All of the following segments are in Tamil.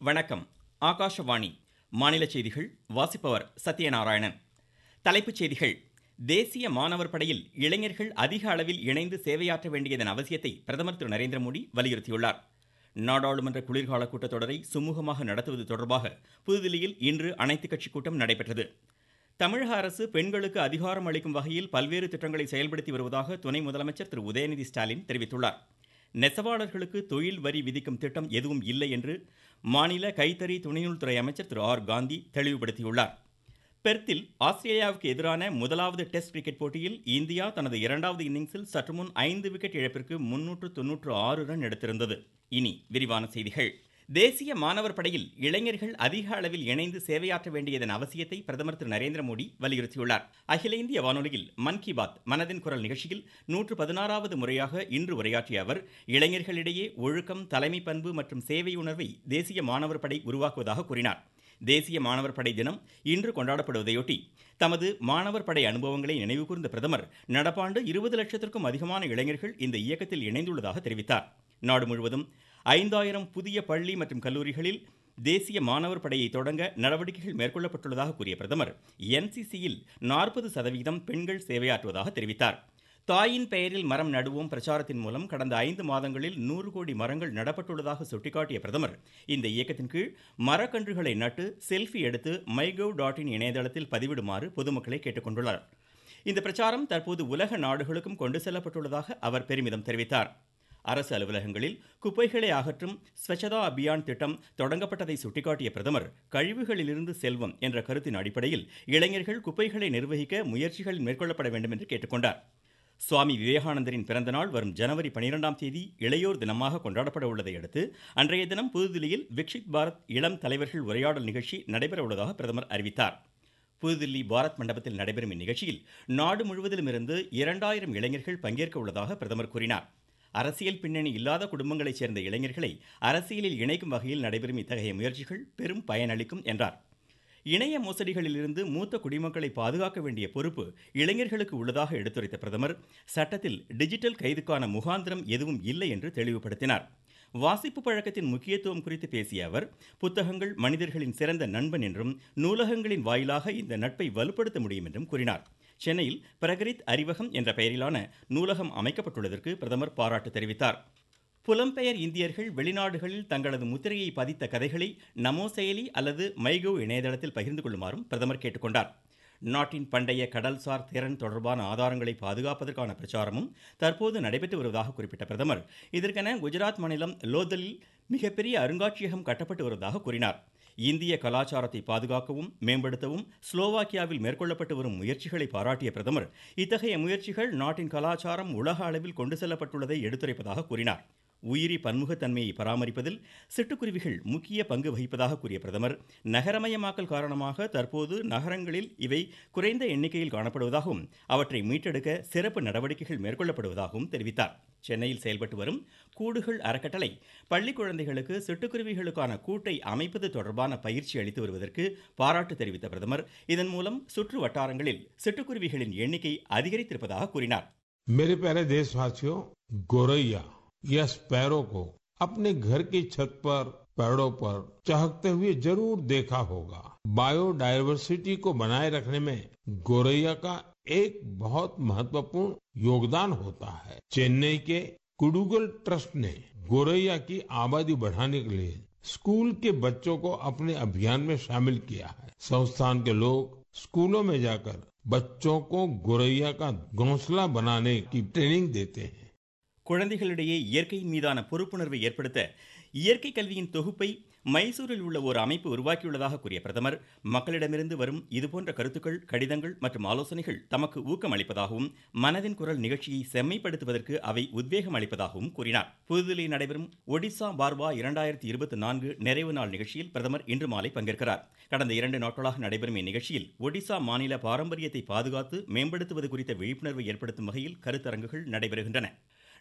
வணக்கம் ஆகாஷவாணி மாநில செய்திகள் வாசிப்பவர் சத்யநாராயணன் தலைப்புச் செய்திகள் தேசிய மாணவர் படையில் இளைஞர்கள் அதிக அளவில் இணைந்து சேவையாற்ற வேண்டியதன் அவசியத்தை பிரதமர் திரு நரேந்திர மோடி வலியுறுத்தியுள்ளார் நாடாளுமன்ற குளிர்கால கூட்டத்தொடரை சுமூகமாக நடத்துவது தொடர்பாக புதுதில்லியில் இன்று அனைத்துக் கட்சி கூட்டம் நடைபெற்றது தமிழக அரசு பெண்களுக்கு அதிகாரம் அளிக்கும் வகையில் பல்வேறு திட்டங்களை செயல்படுத்தி வருவதாக துணை முதலமைச்சர் திரு உதயநிதி ஸ்டாலின் தெரிவித்துள்ளார் நெசவாளர்களுக்கு தொழில் வரி விதிக்கும் திட்டம் எதுவும் இல்லை என்று மாநில கைத்தறி துணைநூல்துறை அமைச்சர் திரு ஆர் காந்தி தெளிவுபடுத்தியுள்ளார் பெர்த்தில் ஆஸ்திரேலியாவுக்கு எதிரான முதலாவது டெஸ்ட் கிரிக்கெட் போட்டியில் இந்தியா தனது இரண்டாவது இன்னிங்ஸில் சற்று முன் ஐந்து விக்கெட் இழப்பிற்கு முன்னூற்று தொன்னூற்று ஆறு ரன் எடுத்திருந்தது இனி விரிவான செய்திகள் தேசிய மாணவர் படையில் இளைஞர்கள் அதிக அளவில் இணைந்து சேவையாற்ற வேண்டியதன் அவசியத்தை பிரதமர் திரு நரேந்திர மோடி வலியுறுத்தியுள்ளார் அகில இந்திய வானொலியில் மன் கி பாத் மனதின் குரல் நிகழ்ச்சியில் நூற்று பதினாறாவது முறையாக இன்று உரையாற்றிய அவர் இளைஞர்களிடையே ஒழுக்கம் தலைமை பண்பு மற்றும் சேவை உணர்வை தேசிய மாணவர் படை உருவாக்குவதாக கூறினார் தேசிய மாணவர் படை தினம் இன்று கொண்டாடப்படுவதையொட்டி தமது மாணவர் படை அனுபவங்களை நினைவுகூர்ந்த பிரதமர் நடப்பாண்டு இருபது லட்சத்திற்கும் அதிகமான இளைஞர்கள் இந்த இயக்கத்தில் இணைந்துள்ளதாக தெரிவித்தார் நாடு முழுவதும் ஐந்தாயிரம் புதிய பள்ளி மற்றும் கல்லூரிகளில் தேசிய மாணவர் படையை தொடங்க நடவடிக்கைகள் மேற்கொள்ளப்பட்டுள்ளதாக கூறிய பிரதமர் என்சிசியில் நாற்பது சதவீதம் பெண்கள் சேவையாற்றுவதாக தெரிவித்தார் தாயின் பெயரில் மரம் நடுவோம் பிரச்சாரத்தின் மூலம் கடந்த ஐந்து மாதங்களில் நூறு கோடி மரங்கள் நடப்பட்டுள்ளதாக சுட்டிக்காட்டிய பிரதமர் இந்த இயக்கத்தின் கீழ் மரக்கன்றுகளை நட்டு செல்ஃபி எடுத்து மைகவ் டாட் இன் இணையதளத்தில் பதிவிடுமாறு பொதுமக்களை கேட்டுக்கொண்டுள்ளார் இந்த பிரச்சாரம் தற்போது உலக நாடுகளுக்கும் கொண்டு செல்லப்பட்டுள்ளதாக அவர் பெருமிதம் தெரிவித்தார் அரசு அலுவலகங்களில் குப்பைகளை அகற்றும் ஸ்வச்சதா அபியான் திட்டம் தொடங்கப்பட்டதை சுட்டிக்காட்டிய பிரதமர் கழிவுகளிலிருந்து செல்வம் என்ற கருத்தின் அடிப்படையில் இளைஞர்கள் குப்பைகளை நிர்வகிக்க முயற்சிகள் மேற்கொள்ளப்பட வேண்டும் என்று கேட்டுக்கொண்டார் சுவாமி விவேகானந்தரின் பிறந்த நாள் வரும் ஜனவரி பனிரெண்டாம் தேதி இளையோர் தினமாக கொண்டாடப்பட உள்ளதை அடுத்து அன்றைய தினம் புதுதில்லியில் விக்ஷித் பாரத் இளம் தலைவர்கள் உரையாடல் நிகழ்ச்சி நடைபெற உள்ளதாக பிரதமர் அறிவித்தார் புதுதில்லி பாரத் மண்டபத்தில் நடைபெறும் இந்நிகழ்ச்சியில் நாடு முழுவதிலும் இருந்து இரண்டாயிரம் இளைஞர்கள் பங்கேற்க உள்ளதாக பிரதமர் கூறினார் அரசியல் பின்னணி இல்லாத குடும்பங்களைச் சேர்ந்த இளைஞர்களை அரசியலில் இணைக்கும் வகையில் நடைபெறும் இத்தகைய முயற்சிகள் பெரும் பயனளிக்கும் என்றார் இணைய மோசடிகளிலிருந்து மூத்த குடிமக்களை பாதுகாக்க வேண்டிய பொறுப்பு இளைஞர்களுக்கு உள்ளதாக எடுத்துரைத்த பிரதமர் சட்டத்தில் டிஜிட்டல் கைதுக்கான முகாந்திரம் எதுவும் இல்லை என்று தெளிவுபடுத்தினார் வாசிப்பு பழக்கத்தின் முக்கியத்துவம் குறித்து பேசிய அவர் புத்தகங்கள் மனிதர்களின் சிறந்த நண்பன் என்றும் நூலகங்களின் வாயிலாக இந்த நட்பை வலுப்படுத்த முடியும் என்றும் கூறினார் சென்னையில் பிரகரித் அறிவகம் என்ற பெயரிலான நூலகம் அமைக்கப்பட்டுள்ளதற்கு பிரதமர் பாராட்டு தெரிவித்தார் புலம்பெயர் இந்தியர்கள் வெளிநாடுகளில் தங்களது முத்திரையை பதித்த கதைகளை நமோ செயலி அல்லது மைகோ இணையதளத்தில் பகிர்ந்து கொள்ளுமாறும் பிரதமர் கேட்டுக்கொண்டார் நாட்டின் பண்டைய கடல்சார் திறன் தொடர்பான ஆதாரங்களை பாதுகாப்பதற்கான பிரச்சாரமும் தற்போது நடைபெற்று வருவதாக குறிப்பிட்ட பிரதமர் இதற்கென குஜராத் மாநிலம் லோதலில் மிகப்பெரிய அருங்காட்சியகம் கட்டப்பட்டு வருவதாக கூறினார் இந்திய கலாச்சாரத்தை பாதுகாக்கவும் மேம்படுத்தவும் ஸ்லோவாக்கியாவில் மேற்கொள்ளப்பட்டு வரும் முயற்சிகளை பாராட்டிய பிரதமர் இத்தகைய முயற்சிகள் நாட்டின் கலாச்சாரம் உலக அளவில் கொண்டு செல்லப்பட்டுள்ளதை எடுத்துரைப்பதாக கூறினார் உயிரி பன்முகத்தன்மையை பராமரிப்பதில் சிட்டுக்குருவிகள் முக்கிய பங்கு வகிப்பதாக கூறிய பிரதமர் நகரமயமாக்கல் காரணமாக தற்போது நகரங்களில் இவை குறைந்த எண்ணிக்கையில் காணப்படுவதாகவும் அவற்றை மீட்டெடுக்க சிறப்பு நடவடிக்கைகள் மேற்கொள்ளப்படுவதாகவும் தெரிவித்தார் சென்னையில் செயல்பட்டு வரும் கூடுகள் அறக்கட்டளை பள்ளி குழந்தைகளுக்கு சிட்டுக்குருவிகளுக்கான கூட்டை அமைப்பது தொடர்பான பயிற்சி அளித்து வருவதற்கு பாராட்டு தெரிவித்த பிரதமர் இதன் மூலம் சுற்று வட்டாரங்களில் சிட்டுக்குருவிகளின் எண்ணிக்கை அதிகரித்திருப்பதாக கூறினார் मेरे प्यारे देशवासियों गोरैया या स्पैरो को अपने घर की छत पर पेड़ों पर चहकते हुए जरूर देखा होगा बायोडायवर्सिटी को बनाए रखने में गोरैया का एक बहुत महत्वपूर्ण योगदान होता है चेन्नई के कुडुगल ट्रस्ट ने गोरैया की आबादी बढ़ाने के लिए स्कूल के बच्चों को अपने अभियान में शामिल किया है संस्थान के लोग स्कूलों में जाकर बच्चों को गोरैया का घोंसला बनाने की ट्रेनिंग देते हैं குழந்தைகளிடையே இயற்கையின் மீதான பொறுப்புணர்வை ஏற்படுத்த இயற்கை கல்வியின் தொகுப்பை மைசூரில் உள்ள ஒரு அமைப்பு உருவாக்கியுள்ளதாக கூறிய பிரதமர் மக்களிடமிருந்து வரும் இதுபோன்ற கருத்துக்கள் கடிதங்கள் மற்றும் ஆலோசனைகள் தமக்கு ஊக்கம் அளிப்பதாகவும் மனதின் குரல் நிகழ்ச்சியை செம்மைப்படுத்துவதற்கு அவை உத்வேகம் அளிப்பதாகவும் கூறினார் புதுதில்லியில் நடைபெறும் ஒடிசா பார்வா இரண்டாயிரத்தி இருபத்தி நான்கு நிறைவு நாள் நிகழ்ச்சியில் பிரதமர் இன்று மாலை பங்கேற்கிறார் கடந்த இரண்டு நாட்களாக நடைபெறும் இந்நிகழ்ச்சியில் ஒடிசா மாநில பாரம்பரியத்தை பாதுகாத்து மேம்படுத்துவது குறித்த விழிப்புணர்வை ஏற்படுத்தும் வகையில் கருத்தரங்குகள் நடைபெறுகின்றன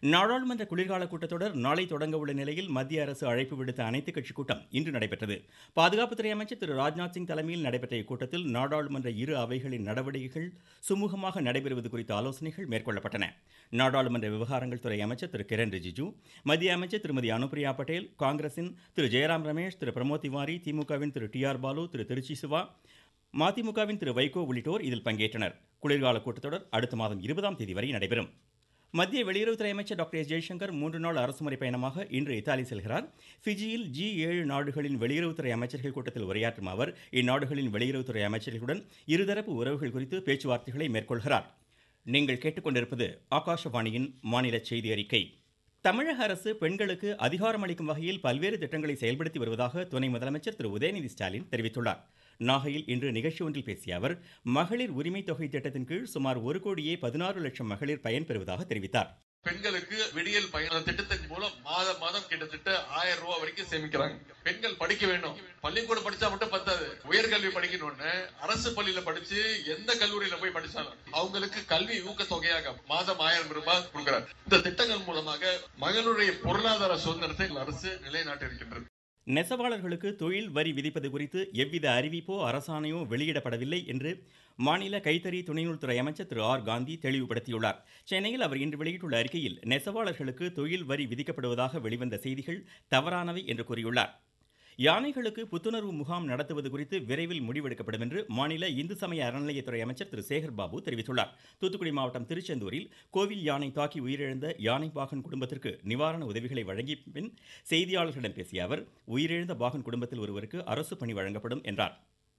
நாடாளுமன்ற குளிர்கால கூட்டத்தொடர் நாளை தொடங்க உள்ள நிலையில் மத்திய அரசு அழைப்பு விடுத்த அனைத்துக் கட்சி கூட்டம் இன்று நடைபெற்றது பாதுகாப்புத்துறை அமைச்சர் திரு ராஜ்நாத் சிங் தலைமையில் நடைபெற்ற இக்கூட்டத்தில் நாடாளுமன்ற இரு அவைகளின் நடவடிக்கைகள் சுமூகமாக நடைபெறுவது குறித்த ஆலோசனைகள் மேற்கொள்ளப்பட்டன நாடாளுமன்ற விவகாரங்கள் துறை அமைச்சர் திரு கிரண் ரிஜிஜு மத்திய அமைச்சர் திருமதி அனுப்பிரியா பட்டேல் காங்கிரசின் திரு ஜெயராம் ரமேஷ் திரு பிரமோத் திவாரி திமுகவின் திரு டி ஆர் பாலு திரு திருச்சி சிவா மதிமுகவின் திரு வைகோ உள்ளிட்டோர் இதில் பங்கேற்றனர் குளிர்கால கூட்டத்தொடர் அடுத்த மாதம் இருபதாம் தேதி வரை நடைபெறும் மத்திய வெளியுறவுத்துறை அமைச்சர் டாக்டர் எஸ் ஜெய்சங்கர் மூன்று நாள் அரசுமுறை பயணமாக இன்று இத்தாலி செல்கிறார் ஃபிஜியில் ஜி ஏழு நாடுகளின் வெளியுறவுத்துறை அமைச்சர்கள் கூட்டத்தில் உரையாற்றும் அவர் இந்நாடுகளின் வெளியுறவுத்துறை அமைச்சர்களுடன் இருதரப்பு உறவுகள் குறித்து பேச்சுவார்த்தைகளை மேற்கொள்கிறார் நீங்கள் கேட்டுக்கொண்டிருப்பது ஆகாஷவாணியின் மாநில செய்தி அறிக்கை தமிழக அரசு பெண்களுக்கு அதிகாரமளிக்கும் வகையில் பல்வேறு திட்டங்களை செயல்படுத்தி வருவதாக துணை முதலமைச்சர் திரு உதயநிதி ஸ்டாலின் தெரிவித்துள்ளார் நாகையில் இன்று நிகழ்ச்சி ஒன்றில் பேசிய அவர் மகளிர் உரிமை தொகை திட்டத்தின் கீழ் சுமார் ஒரு கோடியே பதினாறு லட்சம் மகளிர் பயன்பெறுவதாக தெரிவித்தார் பெண்களுக்கு விடியல் பயண திட்டத்தின் மூலம் மாதம் மாதம் கிட்டத்தட்ட ஆயிரம் ரூபாய் வரைக்கும் சேமிக்கிறாங்க பெண்கள் படிக்க வேண்டும் பள்ளிக்கூடம் படிச்சா மட்டும் பத்தாது உயர்கல்வி படிக்கணும்னு அரசு பள்ளியில படிச்சு எந்த கல்லூரியில போய் படிச்சாலும் அவங்களுக்கு கல்வி ஊக்க தொகையாக மாதம் ஆயிரம் ரூபாய் கொடுக்கிறார் இந்த திட்டங்கள் மூலமாக மகளுடைய பொருளாதார சுதந்திரத்தை அரசு நிலைநாட்டியிருக்கின்றது நெசவாளர்களுக்கு தொழில் வரி விதிப்பது குறித்து எவ்வித அறிவிப்போ அரசாணையோ வெளியிடப்படவில்லை என்று மாநில கைத்தறி துணைநூல்துறை அமைச்சர் திரு ஆர் காந்தி தெளிவுபடுத்தியுள்ளார் சென்னையில் அவர் இன்று வெளியிட்டுள்ள அறிக்கையில் நெசவாளர்களுக்கு தொழில் வரி விதிக்கப்படுவதாக வெளிவந்த செய்திகள் தவறானவை என்று கூறியுள்ளார் யானைகளுக்கு புத்துணர்வு முகாம் நடத்துவது குறித்து விரைவில் முடிவெடுக்கப்படும் என்று மாநில இந்து சமய அறநிலையத்துறை அமைச்சர் திரு சேகர் பாபு தெரிவித்துள்ளார் தூத்துக்குடி மாவட்டம் திருச்செந்தூரில் கோவில் யானை தாக்கி உயிரிழந்த யானை பாகன் குடும்பத்திற்கு நிவாரண உதவிகளை வழங்கிய பின் செய்தியாளர்களிடம் பேசிய அவர் உயிரிழந்த பாகன் குடும்பத்தில் ஒருவருக்கு அரசு பணி வழங்கப்படும் என்றார்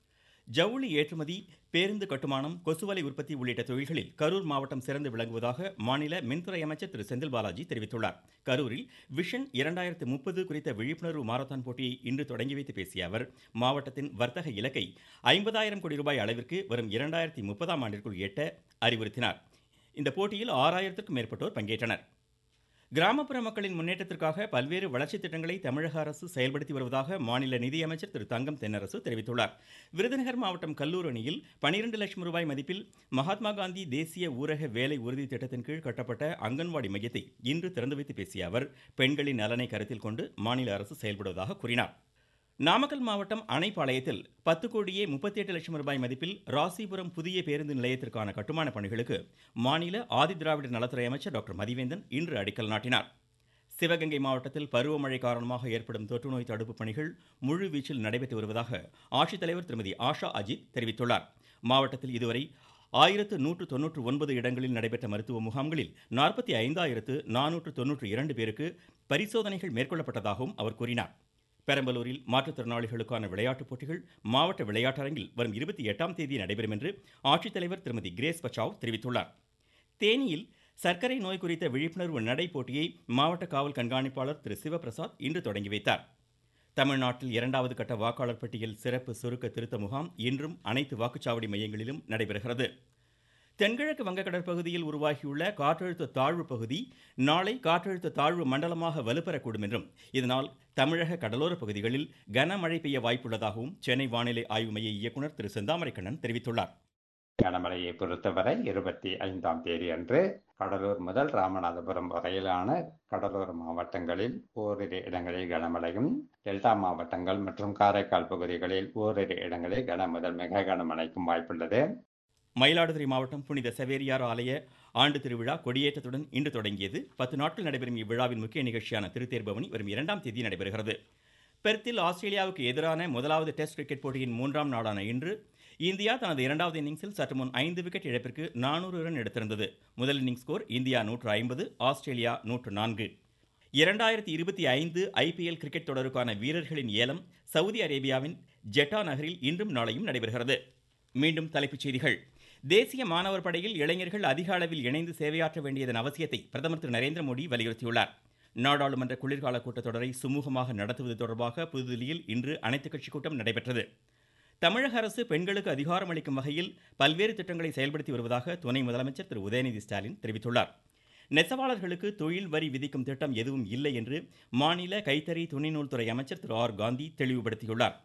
ஜவுளி ஏற்றுமதி பேருந்து கட்டுமானம் கொசுவலை உற்பத்தி உள்ளிட்ட தொழில்களில் கரூர் மாவட்டம் சிறந்து விளங்குவதாக மாநில மின்துறை அமைச்சர் திரு செந்தில் பாலாஜி தெரிவித்துள்ளார் கரூரில் விஷன் இரண்டாயிரத்து முப்பது குறித்த விழிப்புணர்வு மாரத்தான் போட்டியை இன்று தொடங்கி வைத்து பேசிய அவர் மாவட்டத்தின் வர்த்தக இலக்கை ஐம்பதாயிரம் கோடி ரூபாய் அளவிற்கு வரும் இரண்டாயிரத்தி முப்பதாம் ஆண்டிற்குள் எட்ட அறிவுறுத்தினார் இந்த போட்டியில் ஆறாயிரத்திற்கும் மேற்பட்டோர் பங்கேற்றனர் கிராமப்புற மக்களின் முன்னேற்றத்திற்காக பல்வேறு வளர்ச்சித் திட்டங்களை தமிழக அரசு செயல்படுத்தி வருவதாக மாநில நிதியமைச்சர் திரு தங்கம் தென்னரசு தெரிவித்துள்ளார் விருதுநகர் மாவட்டம் கல்லூர் அணியில் பனிரெண்டு லட்சம் ரூபாய் மதிப்பில் மகாத்மா காந்தி தேசிய ஊரக வேலை உறுதி திட்டத்தின் கீழ் கட்டப்பட்ட அங்கன்வாடி மையத்தை இன்று திறந்து வைத்து பேசிய அவர் பெண்களின் நலனை கருத்தில் கொண்டு மாநில அரசு செயல்படுவதாக கூறினார் நாமக்கல் மாவட்டம் அணைப்பாளையத்தில் பத்து கோடியே முப்பத்தி எட்டு லட்சம் ரூபாய் மதிப்பில் ராசிபுரம் புதிய பேருந்து நிலையத்திற்கான கட்டுமான பணிகளுக்கு மாநில ஆதிதிராவிடர் நலத்துறை அமைச்சர் டாக்டர் மதிவேந்தன் இன்று அடிக்கல் நாட்டினார் சிவகங்கை மாவட்டத்தில் பருவமழை காரணமாக ஏற்படும் தொற்றுநோய் தடுப்புப் பணிகள் முழு வீச்சில் நடைபெற்று வருவதாக ஆட்சித்தலைவர் திருமதி ஆஷா அஜித் தெரிவித்துள்ளார் மாவட்டத்தில் இதுவரை ஆயிரத்து நூற்று தொன்னூற்று ஒன்பது இடங்களில் நடைபெற்ற மருத்துவ முகாம்களில் நாற்பத்தி ஐந்தாயிரத்து நானூற்று தொன்னூற்று இரண்டு பேருக்கு பரிசோதனைகள் மேற்கொள்ளப்பட்டதாகவும் அவர் கூறினார் பெரம்பலூரில் மாற்றுத்திறனாளிகளுக்கான விளையாட்டுப் போட்டிகள் மாவட்ட விளையாட்டரங்கில் வரும் இருபத்தி எட்டாம் தேதி நடைபெறும் என்று ஆட்சித்தலைவர் திருமதி கிரேஸ் பச்சாவ் தெரிவித்துள்ளார் தேனியில் சர்க்கரை நோய் குறித்த விழிப்புணர்வு நடை போட்டியை மாவட்ட காவல் கண்காணிப்பாளர் திரு சிவபிரசாத் இன்று தொடங்கி வைத்தார் தமிழ்நாட்டில் இரண்டாவது கட்ட வாக்காளர் பட்டியல் சிறப்பு சுருக்க திருத்த முகாம் இன்றும் அனைத்து வாக்குச்சாவடி மையங்களிலும் நடைபெறுகிறது தென்கிழக்கு வங்கக்கடல் பகுதியில் உருவாகியுள்ள காற்றழுத்த தாழ்வு பகுதி நாளை காற்றழுத்த தாழ்வு மண்டலமாக வலுப்பெறக்கூடும் என்றும் இதனால் தமிழக கடலோர பகுதிகளில் கனமழை பெய்ய வாய்ப்புள்ளதாகவும் சென்னை வானிலை ஆய்வு மைய இயக்குநர் திரு செந்தாமரைக்கண்ணன் தெரிவித்துள்ளார் கனமழையை பொறுத்தவரை இருபத்தி ஐந்தாம் தேதி அன்று கடலூர் முதல் ராமநாதபுரம் வரையிலான கடலோர மாவட்டங்களில் ஓரிரு இடங்களில் கனமழையும் டெல்டா மாவட்டங்கள் மற்றும் காரைக்கால் பகுதிகளில் ஓரிரு இடங்களில் கன முதல் மிக கனமழைக்கும் வாய்ப்புள்ளது மயிலாடுதுறை மாவட்டம் புனித செவேரியார் ஆலய ஆண்டு திருவிழா கொடியேற்றத்துடன் இன்று தொடங்கியது பத்து நாட்கள் நடைபெறும் இவ்விழாவின் முக்கிய நிகழ்ச்சியான திருத்தேர் பவனி வரும் இரண்டாம் தேதி நடைபெறுகிறது பெர்த்தில் ஆஸ்திரேலியாவுக்கு எதிரான முதலாவது டெஸ்ட் கிரிக்கெட் போட்டியின் மூன்றாம் நாளான இன்று இந்தியா தனது இரண்டாவது இன்னிங்ஸில் சற்று முன் ஐந்து விக்கெட் இழப்பிற்கு நானூறு ரன் எடுத்திருந்தது முதல் இன்னிங்ஸ் ஸ்கோர் இந்தியா நூற்று ஐம்பது ஆஸ்திரேலியா நூற்று நான்கு இரண்டாயிரத்தி இருபத்தி ஐந்து ஐபிஎல் கிரிக்கெட் தொடருக்கான வீரர்களின் ஏலம் சவுதி அரேபியாவின் ஜெட்டா நகரில் இன்றும் நாளையும் நடைபெறுகிறது மீண்டும் தலைப்புச் செய்திகள் தேசிய மாணவர் படையில் இளைஞர்கள் அதிக அளவில் இணைந்து சேவையாற்ற வேண்டியதன் அவசியத்தை பிரதமர் திரு நரேந்திர மோடி வலியுறுத்தியுள்ளார் நாடாளுமன்ற குளிர்கால கூட்டத்தொடரை சுமூகமாக நடத்துவது தொடர்பாக புதுதில்லியில் இன்று அனைத்துக் கட்சி கூட்டம் நடைபெற்றது தமிழக அரசு பெண்களுக்கு அதிகாரம் அளிக்கும் வகையில் பல்வேறு திட்டங்களை செயல்படுத்தி வருவதாக துணை முதலமைச்சர் திரு உதயநிதி ஸ்டாலின் தெரிவித்துள்ளார் நெசவாளர்களுக்கு தொழில் வரி விதிக்கும் திட்டம் எதுவும் இல்லை என்று மாநில கைத்தறி துணிநூல்துறை அமைச்சர் திரு ஆர் காந்தி தெளிவுபடுத்தியுள்ளார்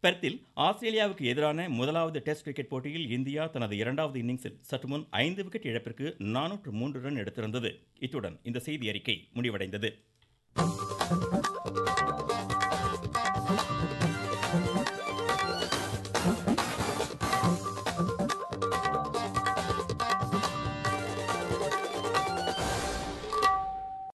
பெர்த்தில் ஆஸ்திரேலியாவுக்கு எதிரான முதலாவது டெஸ்ட் கிரிக்கெட் போட்டியில் இந்தியா தனது இரண்டாவது இன்னிங்ஸில் சற்று முன் ஐந்து விக்கெட் இழப்பிற்கு நானூற்று மூன்று ரன் எடுத்திருந்தது இத்துடன் இந்த செய்தி அறிக்கை முடிவடைந்தது